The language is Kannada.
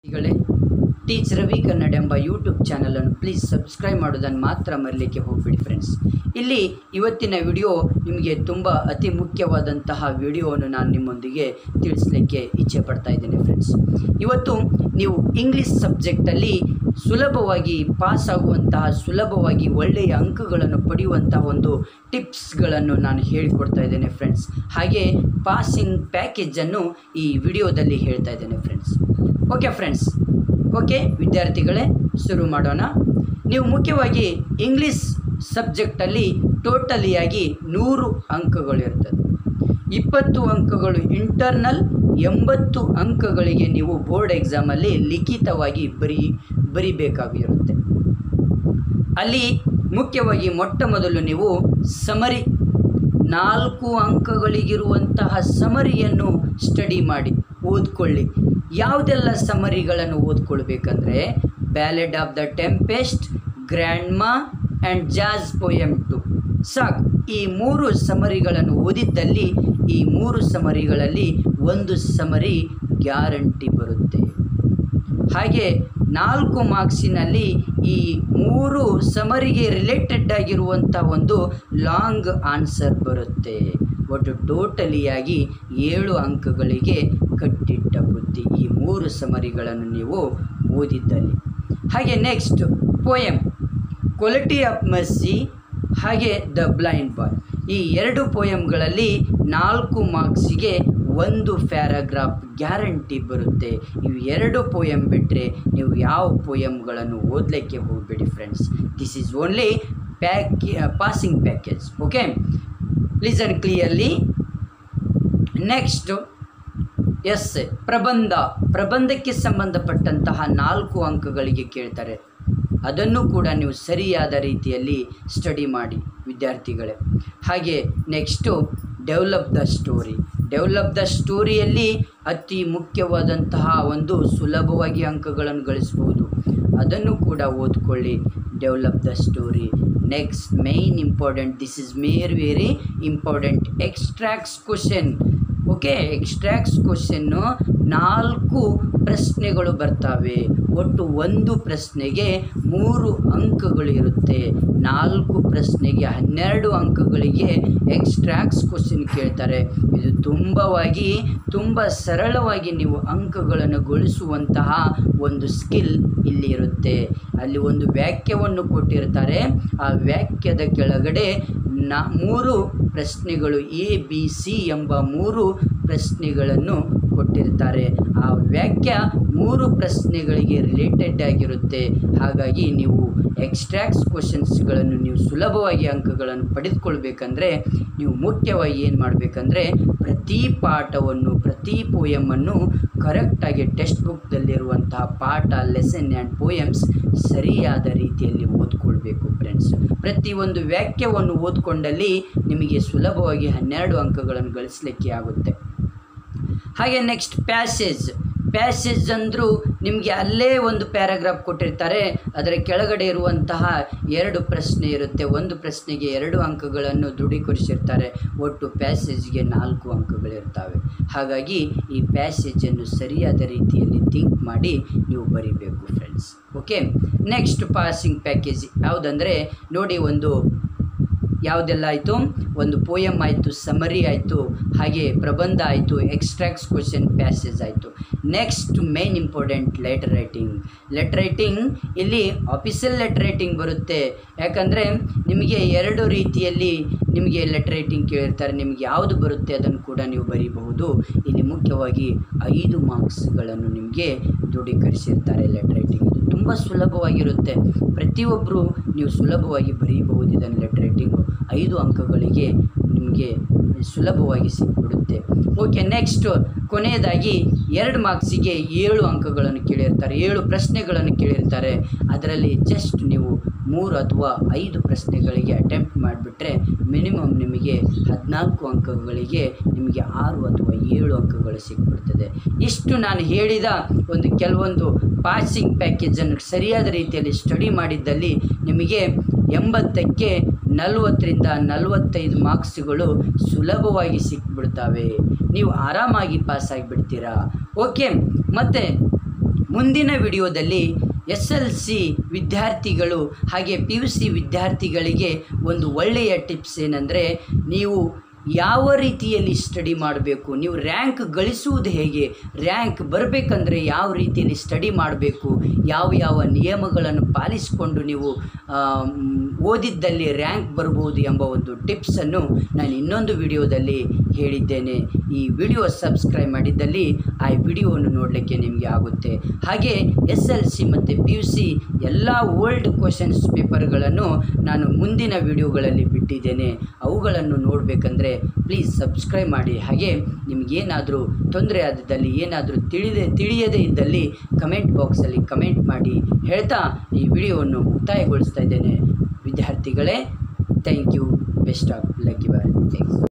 ಗಳೇ ಟೀಚ್ ರವಿ ಕನ್ನಡ ಎಂಬ ಯೂಟ್ಯೂಬ್ ಚಾನಲನ್ನು ಪ್ಲೀಸ್ ಸಬ್ಸ್ಕ್ರೈಬ್ ಮಾಡೋದನ್ನು ಮಾತ್ರ ಮರಲಿಕ್ಕೆ ಹೋಗ್ಬಿಡಿ ಫ್ರೆಂಡ್ಸ್ ಇಲ್ಲಿ ಇವತ್ತಿನ ವಿಡಿಯೋ ನಿಮಗೆ ತುಂಬ ಅತಿ ಮುಖ್ಯವಾದಂತಹ ವಿಡಿಯೋವನ್ನು ನಾನು ನಿಮ್ಮೊಂದಿಗೆ ತಿಳಿಸ್ಲಿಕ್ಕೆ ಇಚ್ಛೆ ಪಡ್ತಾ ಇದ್ದೇನೆ ಫ್ರೆಂಡ್ಸ್ ಇವತ್ತು ನೀವು ಇಂಗ್ಲೀಷ್ ಸಬ್ಜೆಕ್ಟಲ್ಲಿ ಸುಲಭವಾಗಿ ಪಾಸ್ ಆಗುವಂತಹ ಸುಲಭವಾಗಿ ಒಳ್ಳೆಯ ಅಂಕಗಳನ್ನು ಪಡೆಯುವಂತಹ ಒಂದು ಟಿಪ್ಸ್ಗಳನ್ನು ನಾನು ಹೇಳಿಕೊಡ್ತಾ ಇದ್ದೇನೆ ಫ್ರೆಂಡ್ಸ್ ಹಾಗೆ ಪಾಸಿಂಗ್ ಪ್ಯಾಕೇಜನ್ನು ಈ ವಿಡಿಯೋದಲ್ಲಿ ಹೇಳ್ತಾ ಇದ್ದೇನೆ ಫ್ರೆಂಡ್ಸ್ ಓಕೆ ಫ್ರೆಂಡ್ಸ್ ಓಕೆ ವಿದ್ಯಾರ್ಥಿಗಳೇ ಶುರು ಮಾಡೋಣ ನೀವು ಮುಖ್ಯವಾಗಿ ಇಂಗ್ಲೀಷ್ ಸಬ್ಜೆಕ್ಟಲ್ಲಿ ಟೋಟಲಿಯಾಗಿ ನೂರು ಅಂಕಗಳು ಇರ್ತದೆ ಇಪ್ಪತ್ತು ಅಂಕಗಳು ಇಂಟರ್ನಲ್ ಎಂಬತ್ತು ಅಂಕಗಳಿಗೆ ನೀವು ಬೋರ್ಡ್ ಎಕ್ಸಾಮಲ್ಲಿ ಲಿಖಿತವಾಗಿ ಬರೀ ಬರಿಬೇಕಾಗಿರುತ್ತೆ ಅಲ್ಲಿ ಮುಖ್ಯವಾಗಿ ಮೊಟ್ಟ ಮೊದಲು ನೀವು ಸಮರಿ ನಾಲ್ಕು ಅಂಕಗಳಿಗಿರುವಂತಹ ಸಮರಿಯನ್ನು ಸ್ಟಡಿ ಮಾಡಿ ಓದ್ಕೊಳ್ಳಿ ಯಾವುದೆಲ್ಲ ಸಮರಿಗಳನ್ನು ಓದ್ಕೊಳ್ಬೇಕಂದ್ರೆ ballad of the tempest grandma and jazz poem two ಸಾಕು ಈ ಮೂರು ಸಮರಿಗಳನ್ನು ಓದಿದ್ದಲ್ಲಿ ಈ ಮೂರು ಸಮರಿಗಳಲ್ಲಿ ಒಂದು ಸಮರಿ ಗ್ಯಾರಂಟಿ ಬರುತ್ತೆ ಹಾಗೆ ನಾಲ್ಕು ಮಾರ್ಕ್ಸಿನಲ್ಲಿ ಈ ಮೂರು ಸಮರಿಗೆ ರಿಲೇಟೆಡ್ ಆಗಿರುವಂಥ ಒಂದು ಲಾಂಗ್ ಆನ್ಸರ್ ಬರುತ್ತೆ ಒಟ್ಟು ಟೋಟಲಿಯಾಗಿ ಏಳು ಅಂಕಗಳಿಗೆ ಕಟ್ಟಿಟ್ಟ ಬುದ್ಧಿ ಈ ಮೂರು ಸಮರಿಗಳನ್ನು ನೀವು ಓದಿದ್ದಲ್ಲಿ ಹಾಗೆ next poem quality of mercy ಹಾಗೆ ದ ಬ್ಲೈಂಡ್ ಬಾಯ್ ಈ ಎರಡು ಪೋಯಮ್ಗಳಲ್ಲಿ ನಾಲ್ಕು ಮಾರ್ಕ್ಸಿಗೆ ಒಂದು ಪ್ಯಾರಾಗ್ರಾಫ್ ಗ್ಯಾರಂಟಿ ಬರುತ್ತೆ ಇವು ಎರಡು ಪೋಯಮ್ ಬಿಟ್ಟರೆ ನೀವು ಯಾವ ಪೋಯಮ್ಗಳನ್ನು ಓದಲಿಕ್ಕೆ ಹೋಗಬೇಡಿ friends this is only pack passing package okay listen clearly next ಎಸ್ ಪ್ರಬಂಧ ಪ್ರಬಂಧಕ್ಕೆ ಸಂಬಂಧಪಟ್ಟಂತಹ ನಾಲ್ಕು ಅಂಕಗಳಿಗೆ ಕೇಳ್ತಾರೆ ಅದನ್ನು ಕೂಡ ನೀವು ಸರಿಯಾದ ರೀತಿಯಲ್ಲಿ ಸ್ಟಡಿ ಮಾಡಿ ವಿದ್ಯಾರ್ಥಿಗಳೇ ಹಾಗೆ next develop the story develop the ಸ್ಟೋರಿಯಲ್ಲಿ ಅತಿ ಮುಖ್ಯವಾದಂತಹ ಒಂದು ಸುಲಭವಾಗಿ ಅಂಕಗಳನ್ನು ಗಳಿಸ್ಬೋದು ಅದನ್ನು ಕೂಡ ಓದ್ಕೊಳ್ಳಿ develop the story next main important this is more very important extracts question okay extracts question ನಾಲ್ಕು ಪ್ರಶ್ನೆಗಳು ಬರ್ತವೆ ಒಟ್ಟು ಒಂದು ಪ್ರಶ್ನೆಗೆ ಮೂರು ಅಂಕಗಳು ಇರುತ್ತೆ ನಾಲ್ಕು ಪ್ರಶ್ನೆಗೆ ಹನ್ನೆರಡು ಅಂಕಗಳಿಗೆ ಎಕ್ಸ್ಟ್ರಾಕ್ಟ್ಸ್ ಕ್ವಶನ್ ಕೇಳ್ತಾರೆ ಇದು ತುಂಬವಾಗಿ ತುಂಬ ಸರಳವಾಗಿ ನೀವು ಅಂಕಗಳನ್ನು ಗಳಿಸುವಂತಹ ಒಂದು ಸ್ಕಿಲ್ ಇಲ್ಲಿ ಇರುತ್ತೆ ಅಲ್ಲಿ ಒಂದು ವಾಕ್ಯವನ್ನು ಕೊಟ್ಟಿರ್ತಾರೆ ಆ ವಾಕ್ಯದ ಕೆಳಗಡೆ ನಾ ಮೂರು ಪ್ರಶ್ನೆಗಳು ಎ ಬಿ ಸಿ ಎಂಬ ಮೂರು ಪ್ರಶ್ನೆಗಳನ್ನು ಕೊಟ್ಟಿರ್ತಾರೆ ಆ ವಾಕ್ಯ ಮೂರು ಪ್ರಶ್ನೆಗಳಿಗೆ ರಿಲೇಟೆಡ್ ಆಗಿರುತ್ತೆ ಹಾಗಾಗಿ ನೀವು ಎಕ್ಸ್ಟ್ರಾಕ್ಟ್ಸ್ ಕ್ವಶನ್ಸ್ಗಳನ್ನು ನೀವು ಸುಲಭವಾಗಿ ಅಂಕಗಳನ್ನು ಪಡೆದುಕೊಳ್ಬೇಕಂದ್ರೆ ನೀವು ಮುಖ್ಯವಾಗಿ ಏನು ಮಾಡಬೇಕಂದ್ರೆ ಪ್ರತಿ ಪಾಠವನ್ನು ಪ್ರತಿ ಪೋಯಮನ್ನು ಕರೆಕ್ಟಾಗಿ ಟೆಕ್ಸ್ಟ್ ಬುಕ್ದಲ್ಲಿರುವಂತಹ ಪಾಠ ಲೆಸನ್ ಆ್ಯಂಡ್ ಪೋಯಮ್ಸ್ ಸರಿಯಾದ ರೀತಿಯಲ್ಲಿ ಓದ್ಕೊಳ್ಬೇಕು ಫ್ರೆಂಡ್ಸ್ ಪ್ರತಿಯೊಂದು ವಾಕ್ಯವನ್ನು ಓದ್ಕೊಂಡಲ್ಲಿ ನಿಮಗೆ ಸುಲಭವಾಗಿ ಹನ್ನೆರಡು ಅಂಕಗಳನ್ನು ಗಳಿಸಲಿಕ್ಕೆ ಆಗುತ್ತೆ ಹಾಗೆ ನೆಕ್ಸ್ಟ್ ಪ್ಯಾಸೇಜ್ ಪ್ಯಾಸೇಜ್ ಅಂದರೂ ನಿಮಗೆ ಅಲ್ಲೇ ಒಂದು ಪ್ಯಾರಾಗ್ರಾಫ್ ಕೊಟ್ಟಿರ್ತಾರೆ ಅದರ ಕೆಳಗಡೆ ಇರುವಂತಹ ಎರಡು ಪ್ರಶ್ನೆ ಇರುತ್ತೆ ಒಂದು ಪ್ರಶ್ನೆಗೆ ಎರಡು ಅಂಕಗಳನ್ನು ದೃಢೀಕರಿಸಿರ್ತಾರೆ ಒಟ್ಟು ಪ್ಯಾಸೇಜ್ಗೆ ನಾಲ್ಕು ಅಂಕಗಳಿರ್ತವೆ ಹಾಗಾಗಿ ಈ ಪ್ಯಾಸೇಜನ್ನು ಸರಿಯಾದ ರೀತಿಯಲ್ಲಿ ಥಿಂಕ್ ಮಾಡಿ ನೀವು ಬರಿಬೇಕು friends okay next passing package ಯಾವುದಂದರೆ ನೋಡಿ ಒಂದು ಯಾವುದೆಲ್ಲ ಆಯಿತು ಒಂದು ಪೋಯಮ್ ಆಯಿತು ಸಮರಿ ಆಯಿತು ಹಾಗೆ ಪ್ರಬಂಧ ಆಯಿತು ಎಕ್ಸ್ಟ್ರಾಕ್ಟ್ಸ್ ಕ್ವಶನ್ ಪ್ಯಾಸೇಜ್ ಆಯಿತು next main important letter writing letter writing ಇಲ್ಲಿ ಆಫೀಸಿಯಲ್ ಲೆಟರ್ ರೈಟಿಂಗ್ ಬರುತ್ತೆ ಯಾಕಂದರೆ ನಿಮಗೆ ಎರಡು ರೀತಿಯಲ್ಲಿ ನಿಮಗೆ ಲೆಟರ್ ರೈಟಿಂಗ್ ಕೇಳಿರ್ತಾರೆ ನಿಮಗೆ ಯಾವುದು ಬರುತ್ತೆ ಅದನ್ನು ಕೂಡ ನೀವು ಬರೀಬಹುದು ಇಲ್ಲಿ ಮುಖ್ಯವಾಗಿ ಐದು ಮಾರ್ಕ್ಸ್ಗಳನ್ನು ನಿಮಗೆ ದೃಢೀಕರಿಸಿರ್ತಾರೆ ಲೆಟರ್ ರೈಟಿಂಗ್ ಇದು ತುಂಬ ಸುಲಭವಾಗಿರುತ್ತೆ ಪ್ರತಿಯೊಬ್ಬರು ನೀವು ಸುಲಭವಾಗಿ ಬರೀಬಹುದು ಇದನ್ನು ಲೆಟರ್ ರೈಟಿಂಗು ಐದು ಅಂಕಗಳಿಗೆ ನಿಮಗೆ ಸುಲಭವಾಗಿ ಸಿಕ್ಬಿಡುತ್ತೆ ಓಕೆ ನೆಕ್ಸ್ಟ್ ಕೊನೆಯದಾಗಿ ಎರಡು ಮಾರ್ಕ್ಸಿಗೆ ಏಳು ಅಂಕಗಳನ್ನು ಕೇಳಿರ್ತಾರೆ ಏಳು ಪ್ರಶ್ನೆಗಳನ್ನು ಕೇಳಿರ್ತಾರೆ ಅದರಲ್ಲಿ ಜಸ್ಟ್ ನೀವು ಮೂರು ಅಥವಾ ಐದು ಪ್ರಶ್ನೆಗಳಿಗೆ ಅಟೆಂಪ್ಟ್ ಮಾಡಿಬಿಟ್ರೆ ಮಿನಿಮಮ್ ನಿಮಗೆ ಹದಿನಾಲ್ಕು ಅಂಕಗಳಿಗೆ ನಿಮಗೆ ಆರು ಅಥವಾ ಏಳು ಅಂಕಗಳು ಸಿಕ್ಬಿಡ್ತದೆ ಇಷ್ಟು ನಾನು ಹೇಳಿದ ಒಂದು ಕೆಲವೊಂದು ಪಾಸಿಂಗ್ ಪ್ಯಾಕೇಜನ್ನು ಸರಿಯಾದ ರೀತಿಯಲ್ಲಿ ಸ್ಟಡಿ ಮಾಡಿದ್ದಲ್ಲಿ ನಿಮಗೆ ಎಂಬತ್ತಕ್ಕೆ ನಲವತ್ತರಿಂದ ನಲವತ್ತೈದು ಮಾರ್ಕ್ಸ್ಗಳು ಸುಲಭವಾಗಿ ಸಿಕ್ಬಿಡ್ತವೆ ನೀವು ಆರಾಮಾಗಿ ಪಾಸ್ ಆಗಿಬಿಡ್ತೀರಾ ಓಕೆ ಮತ್ತು ಮುಂದಿನ ವಿಡಿಯೋದಲ್ಲಿ ಎಸ್ ಎಲ್ ಸಿ ವಿದ್ಯಾರ್ಥಿಗಳು ಹಾಗೆ ಪಿ ಯು ಸಿ ವಿದ್ಯಾರ್ಥಿಗಳಿಗೆ ಒಂದು ಒಳ್ಳೆಯ ಟಿಪ್ಸ್ ಏನಂದರೆ ನೀವು ಯಾವ ರೀತಿಯಲ್ಲಿ ಸ್ಟಡಿ ಮಾಡಬೇಕು ನೀವು ರ್ಯಾಂಕ್ ಗಳಿಸುವುದು ಹೇಗೆ ರ್ಯಾಂಕ್ ಬರಬೇಕಂದ್ರೆ ಯಾವ ರೀತಿಯಲ್ಲಿ ಸ್ಟಡಿ ಮಾಡಬೇಕು ಯಾವ ಯಾವ ನಿಯಮಗಳನ್ನು ಪಾಲಿಸಿಕೊಂಡು ನೀವು ಆಮ್, ಓದಿದ್ದಲ್ಲಿ ರ್ಯಾಂಕ್ ಬರ್ಬೋದು ಎಂಬ ಒಂದು ಟಿಪ್ಸನ್ನು ನಾನು ಇನ್ನೊಂದು ವಿಡಿಯೋದಲ್ಲಿ ಹೇಳಿದ್ದೇನೆ ಈ ವಿಡಿಯೋ ಸಬ್ಸ್ಕ್ರೈಬ್ ಮಾಡಿದ್ದಲ್ಲಿ ಆ ವಿಡಿಯೋವನ್ನು ನೋಡಲಿಕ್ಕೆ ನಿಮಗೆ ಆಗುತ್ತೆ ಹಾಗೆ ಎಸ್ ಎಲ್ ಸಿ ಮತ್ತು ಪಿ ಯು ಸಿ ಎಲ್ಲ ಓಲ್ಡ್ ಕ್ವಶನ್ಸ್ ಪೇಪರ್ಗಳನ್ನು ನಾನು ಮುಂದಿನ ವಿಡಿಯೋಗಳಲ್ಲಿ ಬಿಟ್ಟಿದ್ದೇನೆ ಅವುಗಳನ್ನು ನೋಡಬೇಕಂದ್ರೆ ಪ್ಲೀಸ್ ಸಬ್ಸ್ಕ್ರೈಬ್ ಮಾಡಿ ಹಾಗೆ ನಿಮಗೇನಾದರೂ ತೊಂದರೆ ಆದಲ್ಲಿ ಏನಾದರೂ ತಿಳಿದೇ ತಿಳಿಯದೇ ಇದ್ದಲ್ಲಿ ಕಮೆಂಟ್ ಬಾಕ್ಸಲ್ಲಿ ಕಮೆಂಟ್ ಮಾಡಿ ಹೇಳ್ತಾ ಈ ವಿಡಿಯೋವನ್ನು ಮುಕ್ತಾಯಗೊಳಿಸ್ತಾ ಇದ್ದೇನೆ ವಿದ್ಯಾರ್ಥಿಗಳೇ thank you best of lucky bye thanks